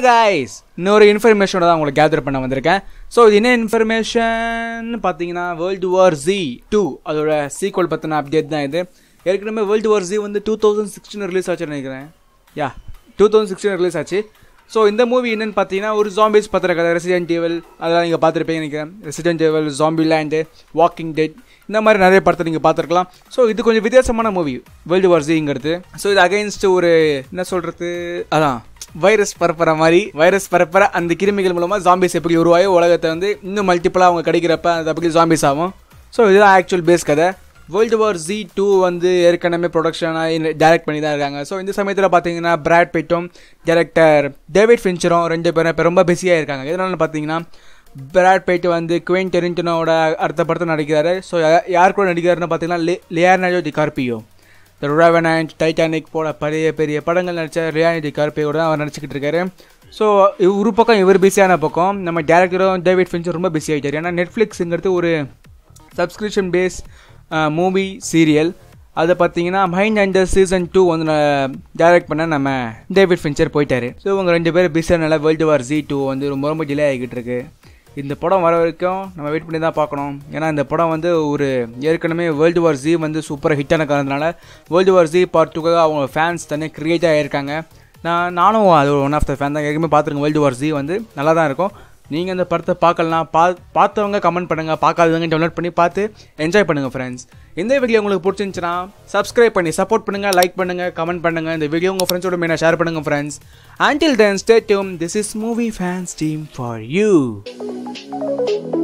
guys இன்னொரு இன்ஃபர்மேஷனோட தான் உங்களை கேதர் பண்ண வந்திருக்கேன் ஸோ இது என்ன இன்ஃபர்மேஷன் பார்த்தீங்கன்னா வேர்ல்டு வார் ஜி டூ அதோட சீக்வல் பற்றின அப்டேட் தான் இது ஏற்கனவே வேர்ல்டு வார் ஜி வந்து டூ தௌசண்ட் சிக்ஸ்டீன் ரிலீஸ் ஆச்சுன்னு நினைக்கிறேன் yeah two thousand sixteen release ஆச்சு ஸோ இந்த மூவி என்னன்னு பார்த்தீங்கன்னா ஒரு ஜாம்பிஸ் பத்திர கதை ரெசிடென்ட் டேவல் அதெல்லாம் நீங்கள் பார்த்துருப்பீங்க நினைக்கிறேன் Resident Evil Zombieland Walking Dead இந்த மாதிரி நிறைய படத்தை நீங்கள் பார்த்துருக்கலாம் ஸோ இது கொஞ்சம் வித்தியாசமான மூவி வேர்ல்டு வார் ஜிங்கிறது ஸோ இது அகைன்ஸ்ட் ஒரு என்ன சொல்கிறது அதான் வைரஸ் பரப்புற மாதிரி வைரஸ் பரப்புற அந்த கிருமிகள் மூலமாக ஜாம்பிஸ் எப்படி உருவாகி உலகத்தை வந்து இன்னும் மல்டிப்புளாக அவங்க கிடைக்கிறப்ப அது அப்படி ஜாம்பிஸ் ஆகும் ஸோ இதுதான் ஆக்சுவல் பேஸ் கதை வேர்ல்டு வார் ஜி டூ வந்து ஏற்கனவே ப்ரொடக்ஷனாக டைரக்ட் பண்ணி தான் இருக்காங்க ஸோ இந்த சமயத்தில் பார்த்தீங்கன்னா பிராட் பிட்டும் டேரக்டர் டேவிட் ஃபின்ச்சரும் ரெண்டு பேரும் இப்போ ரொம்ப பிஸியாக இருக்காங்க எதனால பார்த்தீங்கன்னா பிராட் பைட் வந்து குவென் டெரிண்டனோட அடுத்த படத்தை நடிக்கிறாரு ஸோ யார் கூட நடிக்கிறாருன்னு பார்த்தீங்கன்னா லே Leonardo DiCaprio the Revenant Titanic போல பெரிய பெரிய படங்கள் நடித்த ரியானி டி கார்பியோட தான் அவர் நடிச்சுக்கிட்டு இருக்காரு ஸோ ஒரு பக்கம் இவர் பிஸியான பக்கம் நம்ம டேரக்டரும் டேவிட் ஃபின்ச்சர் ரொம்ப பிஸி ஆகிட்டார் ஏன்னா நெட்ஃப்ளிக்ஸுங்கிறது ஒரு சப்ஸ்கிரிப்ஷன் பேஸ் மூவி சீரியல் அதை பார்த்தீங்கன்னா மைண்ட் அண்டர் சீசன் டூ வந்து டைரக்ட் பண்ண நம்ம டேவிட் ஃபின்ச்சர் போயிட்டாரு ஸோ இவங்க ரெண்டு பேரும் பிஸியானால வேர்ல்டு வார் ஜி டூ வந்து ரொம்ப ரொம்ப டிலே ஆகிக்கிட்டு இருக்கு இந்த படம் வர வரைக்கும் நம்ம வெயிட் பண்ணி தான் பார்க்கணும் ஏன்னா இந்த படம் வந்து ஒரு ஏற்கனவே வேர்ல்டு வார் ஜி வந்து சூப்பராக ஹிட்டான காரணத்தினால வேர்ல்டு வார் ஜி பார்ட் டூக்காக அவங்க ஃபேன்ஸ் தனியாக க்ரியேட் ஆகியிருக்காங்க நான் நானும் அது ஒன் ஆஃப் த ஃபேன் தான் ஏற்கனவே பார்த்துருங்க வேர்ல்டு வார் ஜி வந்து நல்லா தான் இருக்கும் நீங்கள் அந்த படத்தை பார்க்கலாம் பா பார்த்தவங்க கமெண்ட் பண்ணுங்கள் பார்க்காதவங்க டவுன்லோட் பண்ணி பார்த்து என்ஜாய் பண்ணுங்கள் ஃப்ரெண்ட்ஸ் இந்த வீடியோ உங்களுக்கு பிடிச்சிருந்துச்சுன்னா சப்ஸ்கிரைப் பண்ணி சப்போர்ட் பண்ணுங்கள் லைக் பண்ணுங்கள் கமெண்ட் பண்ணுங்கள் இந்த வீடியோ உங்கள் ஃப்ரெண்ட்ஸோட மெயினாக ஷேர் பண்ணுங்கள் friends until then stay tuned this is movie fans team for you